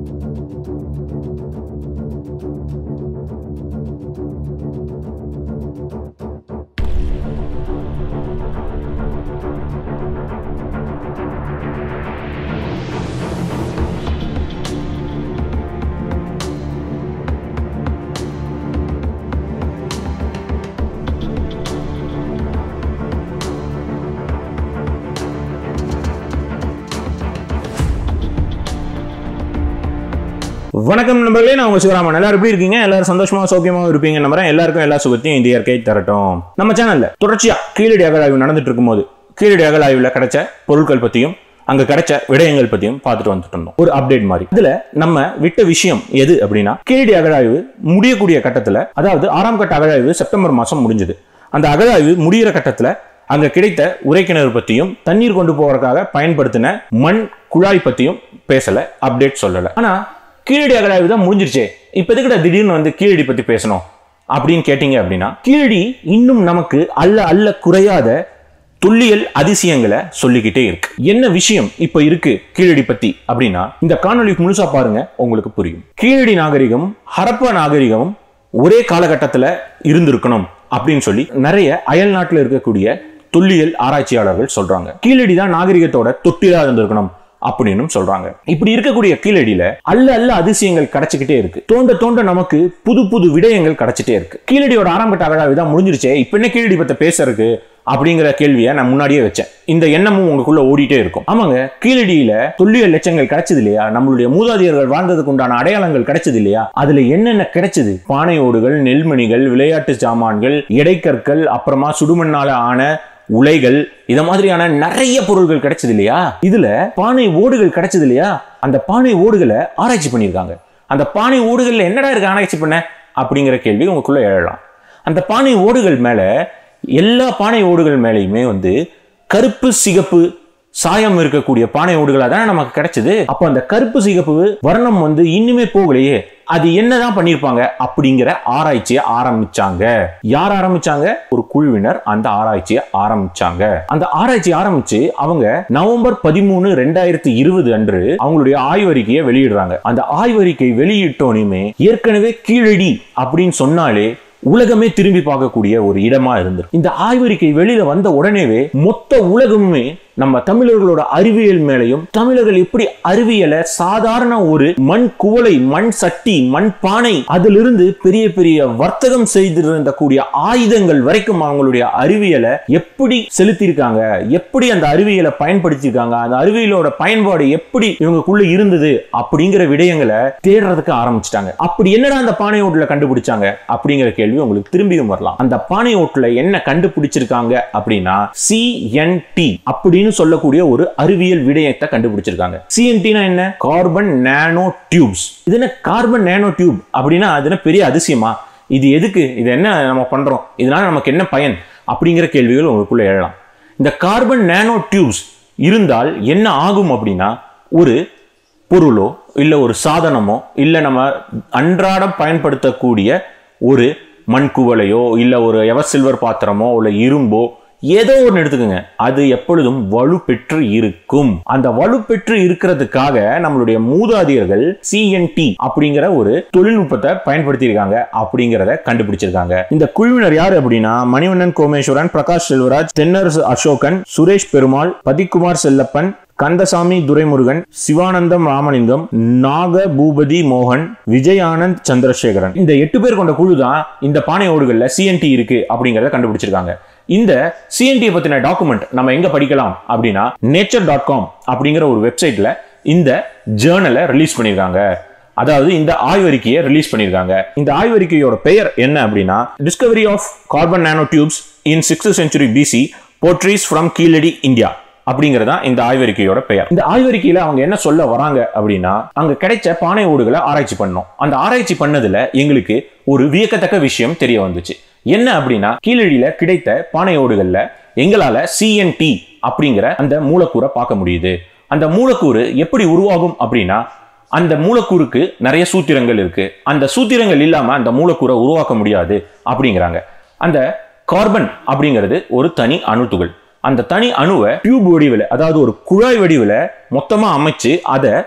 வணக்கம் நண்பர்களே நான் உங்க சிவராமன் எல்லாரும் எப்படி இருக்கீங்க எல்லாரும் சந்தோஷமா சௌக்கியமா இருப்பீங்க நம்புறேன் எல்லாருக்கும் எல்லா சுகத்தையும் இந்த இயற்கை தரட்டும் நம்ம சேனல்ல தொடர்ச்சியா கீழடி அகழாய்வு நடந்துட்டு இருக்கும்போது கீழடி அகழாய்வுல கிடைச்ச பொருட்கள் பத்தியும் அங்க கிடைச்ச விடயங்கள் பத்தியும் பார்த்துட்டு வந்துட்டு இருந்தோம் ஒரு அப்டேட் மாதிரி இதுல நம்ம விட்ட விஷயம் எது அப்படின்னா கீழடி அகழாய்வு முடியக்கூடிய கட்டத்துல அதாவது ஆறாம் கட்ட அகழாய்வு செப்டம்பர் மாசம் முடிஞ்சது அந்த அகழாய்வு முடியிற கட்டத்துல அங்க கிடைத்த உரைக்கிணறு பத்தியும் தண்ணீர் கொண்டு போவதற்காக பயன்படுத்தின மண் குழாய் பத்தியும் பேசல அப்டேட் சொல்லல ஆனா கீழடி அகழாய்வு தான் முடிஞ்சிருச்சே இப்ப எதுக்குடா திடீர்னு வந்து கீழடி பத்தி பேசணும் அப்படின்னு கேட்டீங்க அப்படின்னா கீழடி இன்னும் நமக்கு அல்ல அல்ல குறையாத துல்லியல் அதிசயங்களை சொல்லிக்கிட்டே இருக்கு என்ன விஷயம் இப்ப இருக்கு கீழடி பத்தி அப்படின்னா இந்த காணொளி முழுசா பாருங்க உங்களுக்கு புரியும் கீழடி நாகரிகம் ஹரப்பா நாகரிகம் ஒரே காலகட்டத்துல இருந்திருக்கணும் அப்படின்னு சொல்லி நிறைய அயல் நாட்டுல இருக்கக்கூடிய தொல்லியல் ஆராய்ச்சியாளர்கள் சொல்றாங்க கீழடி தான் நாகரிகத்தோட தொட்டிலா இருந்திருக்கணும் அப்படின்னு சொல்றாங்க இப்படி இருக்கக்கூடிய கீழடியில அல்ல அல்ல அதிசயங்கள் கிடைச்சிக்கிட்டே இருக்கு தோண்ட தோண்ட நமக்கு புது புது விடயங்கள் கிடைச்சிட்டே இருக்கு கீழடியோட ஆரம்பட்ட அகழாய்வு தான் முடிஞ்சிருச்சே இப்ப என்ன கீழடி பத்த பேசுறதுக்கு அப்படிங்கிற கேள்வியை நான் முன்னாடியே வச்சேன் இந்த எண்ணமும் உங்களுக்குள்ள ஓடிட்டே இருக்கும் ஆமாங்க கீழடியில தொல்லியல் லட்சங்கள் கிடைச்சது இல்லையா நம்மளுடைய மூதாதையர்கள் வாழ்ந்ததுக்கு உண்டான அடையாளங்கள் கிடைச்சது இல்லையா அதுல என்னென்ன கிடைச்சது பானை ஓடுகள் நெல்மணிகள் விளையாட்டு சாமான்கள் எடைக்கற்கள் அப்புறமா சுடுமண்ணால ஆன உலைகள் இத மாதிரியான நிறைய பொருட்கள் கிடைச்சது இல்லையா இதுல பானை ஓடுகள் கிடைச்சது இல்லையா அந்த பானை ஓடுகளை ஆராய்ச்சி பண்ணியிருக்காங்க அந்த பானை ஓடுகள்ல என்னடா இருக்கு ஆராய்ச்சி பண்ண அப்படிங்கிற கேள்வி உங்களுக்குள்ள எழலாம் அந்த பானை ஓடுகள் மேல எல்லா பானை ஓடுகள் மேலேயுமே வந்து கருப்பு சிகப்பு சாயம் இருக்கக்கூடிய பானை ஓடுகளா தானே நமக்கு கிடைச்சது அப்போ அந்த கருப்பு சிகப்பு வர்ணம் வந்து இன்னுமே போகலையே அது என்னதான் பண்ணிருப்பாங்க அப்படிங்கிற ஆராய்ச்சியை ஆரம்பிச்சாங்க யார் ஆரம்பிச்சாங்க ஒரு குழுவினர் அந்த ஆராய்ச்சியை ஆரம்பிச்சாங்க அந்த ஆராய்ச்சி ஆரம்பிச்சு அவங்க நவம்பர் பதிமூணு ரெண்டாயிரத்தி இருபது அன்று அவங்களுடைய ஆய்வறிக்கையை வெளியிடுறாங்க அந்த ஆய்வறிக்கை வெளியிட்டோனையுமே ஏற்கனவே கீழடி அப்படின்னு சொன்னாலே உலகமே திரும்பி பார்க்கக்கூடிய ஒரு இடமா இருந்தது இந்த ஆய்வறிக்கை வெளியில வந்த உடனேவே மொத்த உலகமுமே நம்ம தமிழர்களோட அறிவியல் மேலையும் தமிழர்கள் எப்படி அறிவியலை சாதாரண ஒரு மண் குவளை மண் சட்டி மண் பானை அதிலிருந்து பெரிய பெரிய வர்த்தகம் செய்திருந்த கூடிய ஆயுதங்கள் வரைக்கும் அவங்களுடைய அறிவியலை எப்படி செலுத்தியிருக்காங்க எப்படி அந்த அறிவியலை பயன்படுத்தியிருக்காங்க அந்த அறிவியலோட பயன்பாடு எப்படி இவங்களுக்குள்ள இருந்தது அப்படிங்கிற விடயங்களை தேடுறதுக்கு ஆரம்பிச்சிட்டாங்க அப்படி என்னடா அந்த பானை ஓட்டுல கண்டுபிடிச்சாங்க அப்படிங்கிற கேள்வி உங்களுக்கு திரும்பியும் வரலாம் அந்த பானை ஓட்டுல என்ன கண்டுபிடிச்சிருக்காங்க அப்படின்னா சிஎன்டி அப்படின்னு சொல்லக்கூடிய ஒரு அறிவியல் விடயத்தை கண்டுபிடிச்சிருக்காங்க சிஎன்டினா என்ன கார்பன் நானோ டியூப்ஸ் இது என்ன கார்பன் நானோ டியூப் அப்படின்னா அது என்ன பெரிய அதிசயமா இது எதுக்கு இது என்ன நம்ம பண்றோம் இதனால நமக்கு என்ன பயன் அப்படிங்கிற கேள்விகள் உங்களுக்குள்ள எழலாம் இந்த கார்பன் நானோ டியூப்ஸ் இருந்தால் என்ன ஆகும் அப்படின்னா ஒரு பொருளோ இல்லை ஒரு சாதனமோ இல்லை நம்ம அன்றாடம் பயன்படுத்தக்கூடிய ஒரு மண் குவளையோ இல்லை ஒரு எவர் சில்வர் பாத்திரமோ இல்லை இரும்போ ஏதோ ஒன்று எடுத்துக்கோங்க அது எப்பொழுதும் வலு பெற்று இருக்கும் அந்த வலு பெற்று இருக்கிறதுக்காக நம்மளுடைய மூதாதையர்கள் சிஎன்டி அப்படிங்கிற ஒரு தொழில்நுட்பத்தை பயன்படுத்தியிருக்காங்க அப்படிங்கிறத கண்டுபிடிச்சிருக்காங்க இந்த குழுவினர் யார் அப்படின்னா மணிவண்ணன் கோமேஸ்வரன் பிரகாஷ் செல்வராஜ் தென்னரசு அசோகன் சுரேஷ் பெருமாள் பதிக்குமார் செல்லப்பன் கந்தசாமி துரைமுருகன் சிவானந்தம் ராமலிங்கம் நாக பூபதி மோகன் விஜய் ஆனந்த் சந்திரசேகரன் இந்த எட்டு பேர் கொண்ட குழு தான் இந்த பானை ஓடுகள்ல சிஎன்டி இருக்கு அப்படிங்கறத கண்டுபிடிச்சிருக்காங்க இந்த சிஎன்டி பத்தின டாக்குமெண்ட் நம்ம எங்க படிக்கலாம் அப்படின்னா நேச்சர் டாட் காம் அப்படிங்கிற ஒரு வெப்சைட்ல இந்த ஜேர்னலை ரிலீஸ் பண்ணியிருக்காங்க அதாவது இந்த ஆய்வறிக்கையை ரிலீஸ் பண்ணியிருக்காங்க இந்த ஆய்வறிக்கையோட பெயர் என்ன அப்படின்னா discovery of carbon nano tubes in sixth century BC potteries from Keeladi India அப்படிங்கறதா இந்த ஆய்வறிக்கையோட பெயர் இந்த ஆய்வறிக்கையில அவங்க என்ன சொல்ல வராங்க அப்படின்னா அங்க கிடைச்ச பானை ஓடுகளை ஆராய்ச்சி பண்ணோம் அந்த ஆராய்ச்சி பண்ணதுல எங்களுக்கு ஒரு வியக்கத்தக்க விஷயம் தெரிய வந்துச்சு என்ன அப்படின்னா கீழடியில கிடைத்த பானை ஓடுகள்ல எங்களால சிஎன்டி அப்படிங்கிற அந்த மூலக்கூறை பார்க்க முடியுது அந்த மூலக்கூறு எப்படி உருவாகும் அப்படின்னா அந்த மூலக்கூறுக்கு நிறைய சூத்திரங்கள் இருக்கு அந்த சூத்திரங்கள் இல்லாம அந்த மூலக்கூறை உருவாக்க முடியாது அப்படிங்கிறாங்க அந்த கார்பன் அப்படிங்கிறது ஒரு தனி அணுத்துகள் அந்த தனி அணுவை டியூப் வடிவில் அதாவது ஒரு குழாய் வடிவில் மொத்தமாக அமைச்சு அதை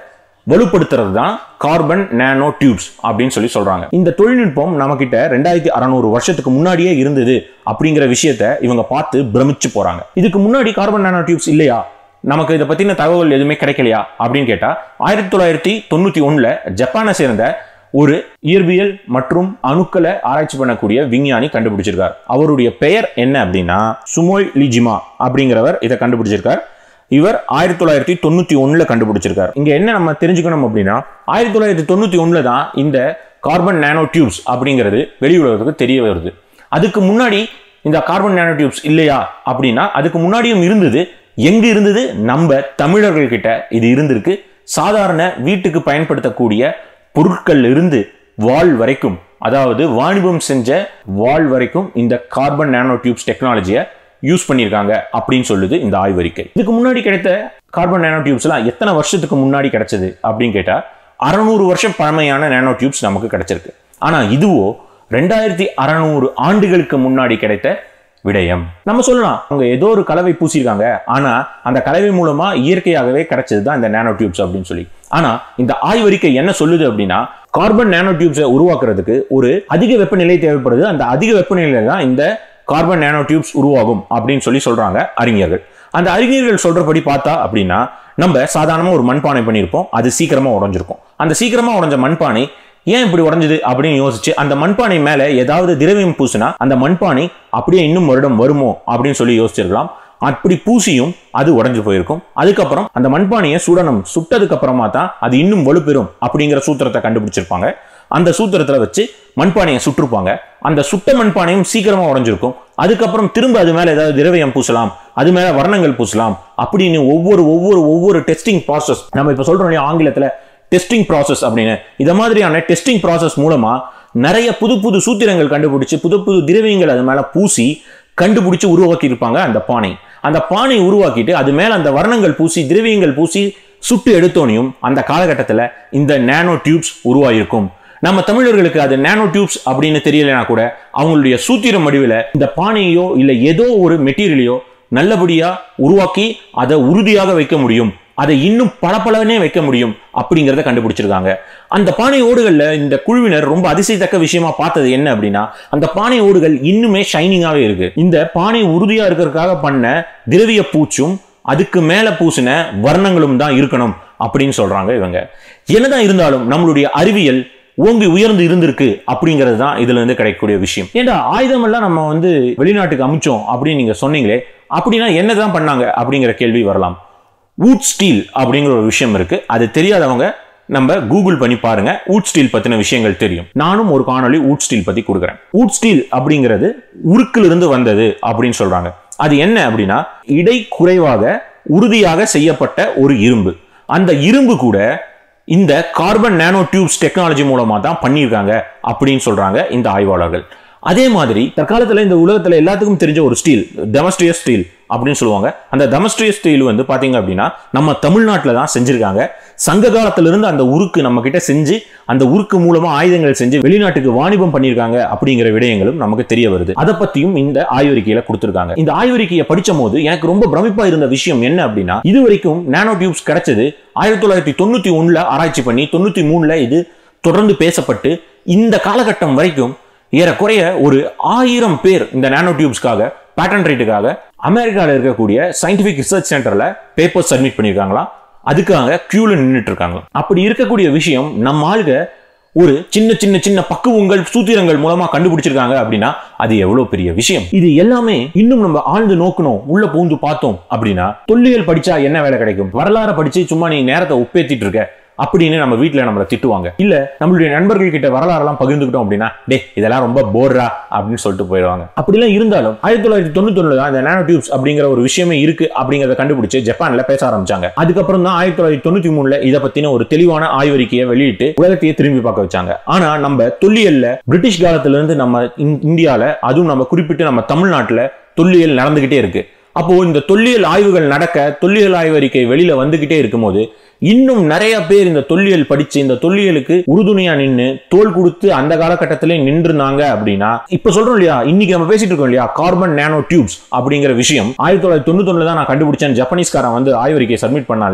வலுப்படுத்துறது தான் கார்பன் நானோ டியூப்ஸ் அப்படின்னு சொல்லி சொல்றாங்க இந்த தொழில்நுட்பம் நம்ம கிட்ட ரெண்டாயிரத்தி அறநூறு வருஷத்துக்கு முன்னாடியே இருந்தது அப்படிங்கிற விஷயத்த இவங்க பார்த்து பிரமிச்சு போறாங்க இதுக்கு முன்னாடி கார்பன் நானோ டியூப்ஸ் இல்லையா நமக்கு இதை பத்தின தகவல் எதுவுமே கிடைக்கலையா அப்படின்னு கேட்டா ஆயிரத்தி தொள்ளாயிரத்தி தொண்ணூத்தி ஒண்ணுல ஜப்பானை சேர்ந்த ஒரு இயற்பியல் மற்றும் அணுக்களை ஆராய்ச்சி பண்ணக்கூடிய விஞ்ஞானி கண்டுபிடிச்சிருக்கார் அவருடைய பெயர் என்ன அப்படின்னா சுமோய் லிஜிமா அப்படிங்கிறவர் இதை கண்டுபிடிச்சிருக்கார் இவர் ஆயிரத்தி தொள்ளாயிரத்தி தொண்ணூத்தி ஒண்ணுல கண்டுபிடிச்சிருக்காரு இங்க என்ன நம்ம தெரிஞ்சுக்கணும் அப்படின்னா ஆயிரத்தி தொள்ளாயிரத்தி தொண்ணூத்தி ஒண்ணுல தான் இந்த கார்பன் நானோ டியூப்ஸ் அப்படிங்கிறது வெளியுலகத்துக்கு தெரிய வருது அதுக்கு முன்னாடி இந்த கார்பன் நானோ டியூப்ஸ் இல்லையா அப்படின்னா அதுக்கு முன்னாடியும் இருந்தது எங்க இருந்தது நம்ம தமிழர்கள் கிட்ட இது இருந்திருக்கு சாதாரண வீட்டுக்கு பயன்படுத்தக்கூடிய பொருட்கள் இருந்து வால் வரைக்கும் அதாவது வாணிபம் செஞ்ச வால் வரைக்கும் இந்த கார்பன் நானோ டியூப்ஸ் டெக்னாலஜியை யூஸ் பண்ணியிருக்காங்க அப்படின்னு சொல்லுது இந்த ஆய்வறிக்கை இதுக்கு முன்னாடி கிடைத்த கார்பன் நானோ டியூப்ஸ்லாம் எத்தனை வருஷத்துக்கு முன்னாடி கிடைச்சது அப்படின்னு கேட்டா அறநூறு வருஷம் பழமையான நானோ டியூப்ஸ் நமக்கு கிடைச்சிருக்கு ஆனா இதுவோ ரெண்டாயிரத்தி அறநூறு ஆண்டுகளுக்கு முன்னாடி கிடைத்த விடயம் நம்ம சொல்லலாம் அவங்க ஏதோ ஒரு கலவை பூசியிருக்காங்க ஆனா அந்த கலவை மூலமா இயற்கையாகவே கிடைச்சது தான் இந்த நானோ டியூப்ஸ் அப்படின்னு சொல்லி ஆனா இந்த ஆய்வறிக்கை என்ன சொல்லுது அப்படின்னா கார்பன் நானோ டியூப்ஸை உருவாக்குறதுக்கு ஒரு அதிக வெப்பநிலை தேவைப்படுது அந்த அதிக வெப்பநிலையில தான் இந்த கார்பன் நானோ டியூப்ஸ் உருவாகும் அப்படின்னு சொல்லி சொல்றாங்க அறிஞர்கள் அந்த அறிஞர்கள் சொல்றபடி பார்த்தா அப்படின்னா நம்ம சாதாரணமா ஒரு மண்பானை பண்ணியிருப்போம் அது சீக்கிரமா உடஞ்சிருக்கும் அந்த சீக்கிரமா உடஞ்ச மண்பானை ஏன் இப்படி உடஞ்சது அப்படின்னு யோசிச்சு அந்த மண்பானை மேல ஏதாவது திரவியம் பூசினா அந்த மண்பானை அப்படியே இன்னும் வருடம் வருமோ அப்படின்னு சொல்லி யோசிச்சிருக்கலாம் அப்படி பூசியும் அது உடஞ்சு போயிருக்கும் அதுக்கப்புறம் அந்த மண்பானையை சுடணும் சுட்டதுக்கு அப்புறமா தான் அது இன்னும் வலுப்பெறும் அப்படிங்கிற சூத்திரத்தை கண்டுபிடிச்சிருப்பாங்க அந்த சூத்திரத்துல வச்சு மண்பானையை சுட்டிருப்பாங்க அந்த சுட்ட மண்பானையும் சீக்கிரமா உடஞ்சிருக்கும் அதுக்கப்புறம் திரும்ப அது மேல ஏதாவது திரவியம் பூசலாம் அது மேல வர்ணங்கள் பூசலாம் அப்படின்னு ஒவ்வொரு ஒவ்வொரு ஒவ்வொரு டெஸ்டிங் ப்ராசஸ் நம்ம இப்ப சொல்றோம் இல்லையா ஆங்கிலத்துல டெஸ்டிங் ப்ராசஸ் அப்படின்னு இத மாதிரியான டெஸ்டிங் ப்ராசஸ் மூலமா நிறைய புது புது சூத்திரங்கள் கண்டுபிடிச்சு புது புது திரவியங்கள் அது மேல பூசி கண்டுபிடிச்சு உருவாக்கி இருப்பாங்க அந்த பானை அந்த பானை உருவாக்கிட்டு அது மேல அந்த வர்ணங்கள் பூசி திரவியங்கள் பூசி சுட்டு எடுத்தோனையும் அந்த காலகட்டத்தில் இந்த நானோ டியூப்ஸ் உருவாயிருக்கும் நம்ம தமிழர்களுக்கு அது நானோ டியூப்ஸ் அப்படின்னு தெரியலனா கூட அவங்களுடைய சூத்திரம் வடிவில் இந்த பானையோ இல்லை ஏதோ ஒரு மெட்டீரியலையோ நல்லபடியா உருவாக்கி அதை உறுதியாக வைக்க முடியும் அதை இன்னும் பளபளனே வைக்க முடியும் அப்படிங்கிறத கண்டுபிடிச்சிருக்காங்க அந்த பானை ஓடுகள்ல இந்த குழுவினர் ரொம்ப அதிசயத்தக்க விஷயமா பார்த்தது என்ன அப்படின்னா அந்த பானை ஓடுகள் இன்னுமே ஷைனிங்காவே இருக்கு இந்த பானை உறுதியா இருக்கிறதுக்காக பண்ண திரவிய பூச்சும் அதுக்கு மேல பூசின வர்ணங்களும் தான் இருக்கணும் அப்படின்னு சொல்றாங்க இவங்க என்னதான் இருந்தாலும் நம்மளுடைய அறிவியல் ஓங்கி உயர்ந்து இருந்திருக்கு அப்படிங்கிறது தான் இதுல இருந்து கிடைக்கக்கூடிய விஷயம் ஏன்டா ஆயுதம் எல்லாம் நம்ம வந்து வெளிநாட்டுக்கு அமிச்சோம் அப்படின்னு நீங்க சொன்னீங்களே அப்படின்னா என்னதான் பண்ணாங்க அப்படிங்கிற கேள்வி வரலாம் வூட் ஸ்டீல் அப்படிங்கிற ஒரு விஷயம் இருக்கு அது தெரியாதவங்க நம்ம கூகுள் பண்ணி பாருங்க வூட் ஸ்டீல் பத்தின விஷயங்கள் தெரியும் நானும் ஒரு காணொளி வூட் ஸ்டீல் பத்தி கொடுக்குறேன் வூட் ஸ்டீல் அப்படிங்கிறது உருக்கிலிருந்து வந்தது அப்படின்னு சொல்றாங்க அது என்ன அப்படின்னா இடை குறைவாக உறுதியாக செய்யப்பட்ட ஒரு இரும்பு அந்த இரும்பு கூட இந்த கார்பன் நானோ டியூப்ஸ் டெக்னாலஜி மூலமா தான் பண்ணியிருக்காங்க அப்படின்னு சொல்றாங்க இந்த ஆய்வாளர்கள் அதே மாதிரி தற்காலத்துல இந்த உலகத்துல எல்லாத்துக்கும் தெரிஞ்ச ஒரு ஸ்டீல் டெமஸ்ட்ரியஸ் ஸ்டீல் அப்படின்னு சொல்லுவாங்க அந்த டெமஸ்ட்ரியஸ் ஸ்டீல் வந்து பாத்தீங்க அப்படின்னா நம்ம தமிழ்நாட்டில் தான் செஞ்சிருக்காங்க சங்க காலத்திலிருந்து அந்த உருக்கு நம்ம கிட்ட செஞ்சு அந்த உருக்கு மூலமா ஆயுதங்கள் செஞ்சு வெளிநாட்டுக்கு வாணிபம் பண்ணியிருக்காங்க அப்படிங்கிற விடயங்களும் நமக்கு தெரிய வருது அதை பத்தியும் இந்த ஆய்வறிக்கையில கொடுத்திருக்காங்க இந்த ஆய்வறிக்கையை படிச்ச போது எனக்கு ரொம்ப பிரமிப்பா இருந்த விஷயம் என்ன அப்படின்னா இது வரைக்கும் நானோ டியூப்ஸ் கிடைச்சது ஆயிரத்தி தொள்ளாயிரத்தி தொண்ணூத்தி ஒண்ணுல ஆராய்ச்சி பண்ணி தொண்ணூத்தி மூணுல இது தொடர்ந்து பேசப்பட்டு இந்த காலகட்டம் வரைக்கும் ஏறக்குறைய ஒரு ஆயிரம் பேர் இந்த நானோ டியூப்ஸ்க்காக பேட்டன் ரைட்டுக்காக அமெரிக்காவில் இருக்கக்கூடிய சயின்டிபிக் ரிசர்ச் சென்டர்ல பேப்பர் சப்மிட் பண்ணியிருக்காங்களாம் அதுக்காக கியூல நின்றுட்டு இருக்காங்க அப்படி இருக்கக்கூடிய விஷயம் நம்ம ஆளுக ஒரு சின்ன சின்ன சின்ன பக்குவங்கள் சூத்திரங்கள் மூலமா கண்டுபிடிச்சிருக்காங்க அப்படின்னா அது எவ்வளவு பெரிய விஷயம் இது எல்லாமே இன்னும் நம்ம ஆழ்ந்து நோக்கணும் உள்ள பூந்து பார்த்தோம் அப்படின்னா தொல்லியல் படிச்சா என்ன வேலை கிடைக்கும் வரலாறு படிச்சு சும்மா நீ நேரத்தை ஒப்பேத்திட்டு இருக்க அப்படின்னு நம்ம வீட்டில் நம்மளை திட்டுவாங்க இல்ல நம்மளுடைய நண்பர்கள் கிட்ட வரலாறுலாம் பகிர்ந்துக்கிட்டோம் அப்படின்னா டே இதெல்லாம் ரொம்ப போர்ரா அப்படின்னு சொல்லிட்டு போயிடுவாங்க அப்படிலாம் இருந்தாலும் ஆயிரத்தி தொள்ளாயிரத்தி தொண்ணூத்தி தான் இந்த நானோ டியூப்ஸ் அப்படிங்கிற ஒரு விஷயமே இருக்கு அப்படிங்கிறத கண்டுபிடிச்சு ஜப்பான்ல பேச ஆரம்பிச்சாங்க அதுக்கப்புறம் தான் ஆயிரத்தி தொள்ளாயிரத்தி தொண்ணூத்தி மூணுல இதை பத்தின ஒரு தெளிவான ஆய்வறிக்கையை வெளியிட்டு உலகத்தையே திரும்பி பார்க்க வச்சாங்க ஆனா நம்ம தொல்லியல்ல பிரிட்டிஷ் காலத்துல இருந்து நம்ம இந்- இந்தியால அதுவும் நம்ம குறிப்பிட்டு நம்ம தமிழ்நாட்டுல தொல்லியல் நடந்துகிட்டே இருக்கு அப்போ இந்த தொல்லியல் ஆய்வுகள் நடக்க தொல்லியல் ஆய்வறிக்கை வெளியில வந்துகிட்டே இருக்கும்போது இன்னும் நிறைய பேர் இந்த தொல்லியல் படிச்சு இந்த தொல்லியலுக்கு உறுதுணையா நின்னு தோல் கொடுத்து அந்த காலகட்டத்திலே நின்றுனாங்க அப்படின்னா இப்ப சொல்றோம் இல்லையா இன்னைக்கு நம்ம பேசிட்டு இருக்கோம் இல்லையா கார்பன் நானோ டியூப்ஸ் அப்படிங்கிற விஷயம் ஆயிரத்தி தொள்ளாயிரத்தி தொண்ணூத்தி தான் நான் கண்டுபிடிச்சேன் ஜப்பானீஸ்காரன் வந்து ஆய்வறிக்கை சப்மிட் பண்ணா இல்லையா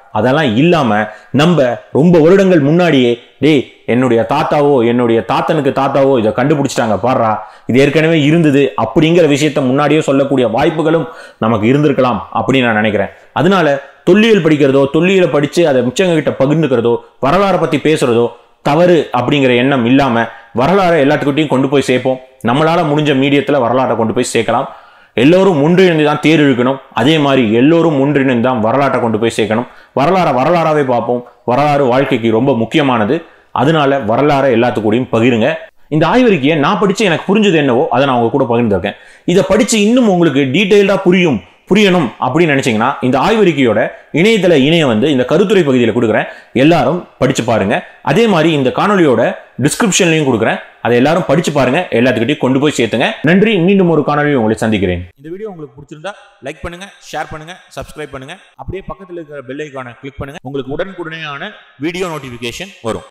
அதெல்லாம் இல்லாம நம்ம ரொம்ப வருடங்கள் முன்னாடியே டேய் என்னுடைய தாத்தாவோ என்னுடைய தாத்தனுக்கு தாத்தாவோ இதை கண்டுபிடிச்சிட்டாங்க பாடுறா இது ஏற்கனவே இருந்தது அப்படிங்கிற விஷயத்த முன்னாடியே சொல்லக்கூடிய வாய்ப்புகளும் நமக்கு இருந்திருக்கலாம் அப்படின்னு நான் நினைக்கிறேன் அதனால தொல்லியல் படிக்கிறதோ தொல்லியலை படிச்சு அதை மிச்சங்க கிட்ட பகிர்ந்துக்கிறதோ வரலாறை பத்தி பேசுறதோ தவறு அப்படிங்கிற எண்ணம் இல்லாம வரலாறை எல்லாத்துக்கிட்டையும் கொண்டு போய் சேர்ப்போம் நம்மளால முடிஞ்ச மீடியத்துல வரலாறை கொண்டு போய் சேர்க்கலாம் எல்லோரும் ஒன்றிணைந்து தான் தேர் இழுக்கணும் அதே மாதிரி எல்லோரும் ஒன்றிணைந்து தான் வரலாற்றை கொண்டு போய் சேர்க்கணும் வரலாறை வரலாறாவே பார்ப்போம் வரலாறு வாழ்க்கைக்கு ரொம்ப முக்கியமானது அதனால வரலாறை எல்லாத்துக்கூடயும் பகிருங்க இந்த ஆய்வறிக்கையை நான் படிச்சு எனக்கு புரிஞ்சது என்னவோ அதை நான் உங்க கூட பகிர்ந்துருக்கேன் இதை படிச்சு இன்னும் உங்களுக்கு டீட்டெயில்டா புரியும் புரியணும் அப்படின்னு நினைச்சீங்கன்னா இந்த ஆய்வறிக்கையோட இணையதள இணையம் வந்து இந்த கருத்துரை பகுதியில் கொடுக்குறேன் எல்லாரும் படிச்சு பாருங்க அதே மாதிரி இந்த காணொலியோட டிஸ்கிரிப்ஷன்லையும் கொடுக்குறேன் அதை எல்லாரும் படிச்சு பாருங்க எல்லாத்துக்கிட்டையும் கொண்டு போய் சேர்த்துங்க நன்றி மீண்டும் ஒரு காணொலியை உங்களை சந்திக்கிறேன் இந்த வீடியோ உங்களுக்கு பிடிச்சிருந்தா லைக் பண்ணுங்க ஷேர் பண்ணுங்க சப்ஸ்கிரைப் பண்ணுங்க அப்படியே பக்கத்தில் இருக்கிற பெல் ஐக்கானை கிளிக் பண்ணுங்க உங்களுக்கு உடனுக்குடனேயான வீடியோ நோட்டிஃபிகேஷன் வரும்